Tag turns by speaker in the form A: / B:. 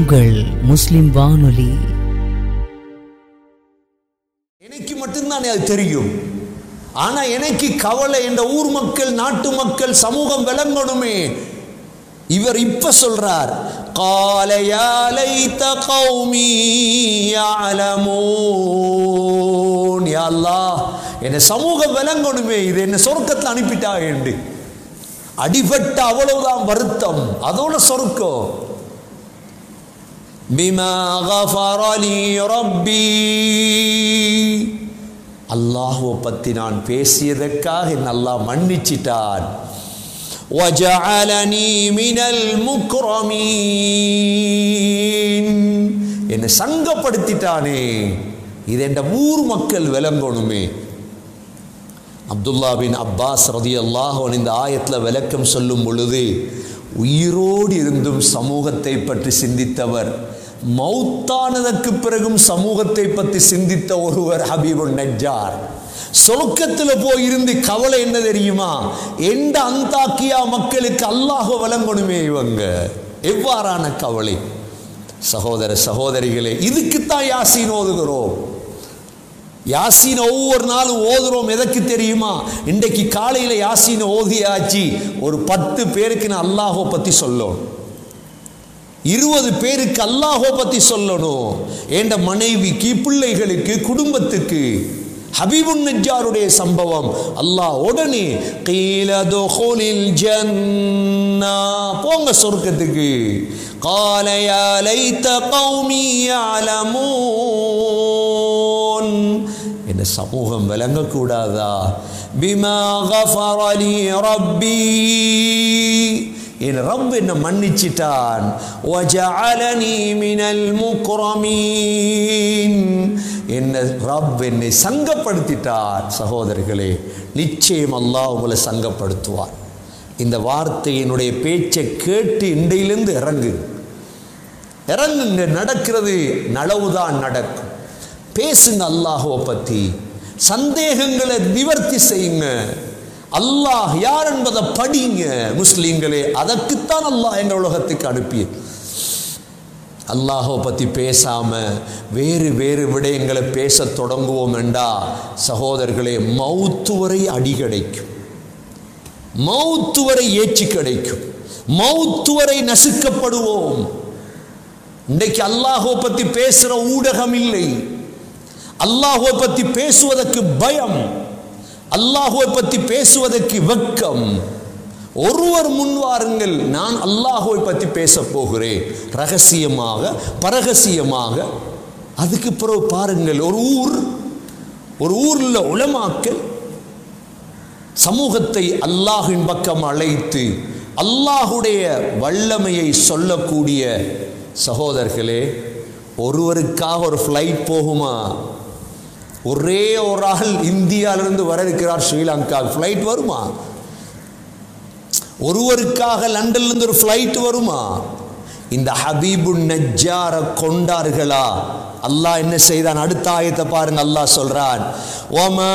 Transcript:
A: உங்கள் முஸ்லிம் வானொலி
B: எனக்கு மட்டும்தான் அது தெரியும் ஆனா எனக்கு கவலை என்ற ஊர் மக்கள் நாட்டு மக்கள் சமூகம் விளங்கணுமே இவர் இப்ப சொல்றார் قال يا ليت قومي يعلمون يا الله என்ன சமூகம் விளங்கணுமே இது என்ன சொர்க்கத்தில் அனுப்பிட்டா என்று அடிபட்ட அவ்வளவுதான் வருத்தம் அதோட சொர்க்கம் பிமா غفر لي ربي அல்லாஹ்வை பத்தி நான் பேசியதற்காக என்ன அல்லாஹ் மன்னிச்சிட்டான் وجعلني من المكرمين என்னை சங்கப்படுத்திட்டானே இது என்ற ஊர் மக்கள் விளங்கணுமே அப்துல்லா பின் அப்பாஸ் ரதி அல்லாஹ் இந்த ஆயத்தில் விளக்கம் சொல்லும் பொழுது உயிரோடு இருந்தும் சமூகத்தை பற்றி சிந்தித்தவர் மௌத்தானதற்கு பிறகும் சமூகத்தை பற்றி சிந்தித்த ஒருவர் ஹபீபுன் நஜ்ஜார் சொர்க்கத்தில் போய் இருந்து கவலை என்ன தெரியுமா எந்த அந்தாக்கியா மக்களுக்கு அல்லாஹ் வழங்கணுமே இவங்க எவ்வாறான கவலை சகோதர சகோதரிகளே இதுக்குத்தான் யாசீன் ஓதுகிறோம் யாசீனை ஒவ்வொரு நாளும் ஓதுறோம் எதற்கு தெரியுமா இன்றைக்கு காலையில் யாசீனை ஓதியாச்சு ஒரு பத்து பேருக்கு நான் அல்லாஹோ பற்றி சொல்லணும் இருபது பேருக்கு அல்லாஹோ பற்றி சொல்லணும் என்ற மனைவிக்கு பிள்ளைகளுக்கு குடும்பத்துக்கு ஹபீபுன் நஜ்ஜாருடைய சம்பவம் அல்லாஹ் உடனே கீல துஹுலில் ஜன்னா போங்க சொர்க்கத்துக்கு قال يا ليت قومي يعلمون என்ன சமூகம் விளங்கக்கூடாதா பிமா غفر لي ربي என் ரப் என்ன மன்னிச்சிட்டான் وجعلني من المكرمين என்ன ரப் என்னை சங்கப்படுத்திட்டார் சகோதரர்களே நிச்சயம் அல்லாஹ் உங்களை சங்கப்படுத்துவார் இந்த வார்த்தையினுடைய பேச்சை கேட்டு இண்டையிலிருந்து இறங்கு இறங்குங்க நடக்கிறது நலவுதான் நடக்கும் பேசுங்க அல்லாஹுவை பற்றி சந்தேகங்களை நிவர்த்தி செய்யுங்க அல்லாஹ் யார் என்பதை படிங்க முஸ்லீம்களே அதற்குத்தான் அல்லாஹ் எங்கள் உலகத்துக்கு அனுப்பி அல்லாஹை பற்றி பேசாம வேறு வேறு விடயங்களை பேச தொடங்குவோம் என்றா சகோதரர்களே மௌத்து வரை அடி கிடைக்கும் மௌத்து வரை ஏச்சு கிடைக்கும் மௌத்து வரை நசுக்கப்படுவோம் இன்றைக்கு அல்லாஹோ பற்றி பேசுகிற ஊடகம் இல்லை அல்லாஹோ பற்றி பேசுவதற்கு பயம் அல்லாஹுவை பற்றி பேசுவதற்கு வெக்கம் ஒருவர் முன்வாருங்கள் நான் அல்லாஹுவை பற்றி பேச போகிறேன் ரகசியமாக பரகசியமாக அதுக்கு பிறகு பாருங்கள் ஒரு ஊர் ஒரு ஊரில் உளமாக்கல் சமூகத்தை அல்லாஹின் பக்கம் அழைத்து அல்லாஹுடைய வல்லமையை சொல்லக்கூடிய சகோதரர்களே ஒருவருக்காக ஒரு ஃப்ளைட் போகுமா ஒரே ஒரு ஆள் இந்தியாவிலிருந்து வர இருக்கிறார் ஸ்ரீலங்கா ஃப்ளைட் வருமா ஒருவருக்காக லண்டன்லேருந்து ஒரு ஃப்ளைட் வருமா இந்த ஹபீபு நஜ்ஜார கொண்டார்களா அல்லாஹ் என்ன செய்தான் அடுத்த ஆயத்தை பாருங்க அல்லாஹ் சொல்றான் ஓமா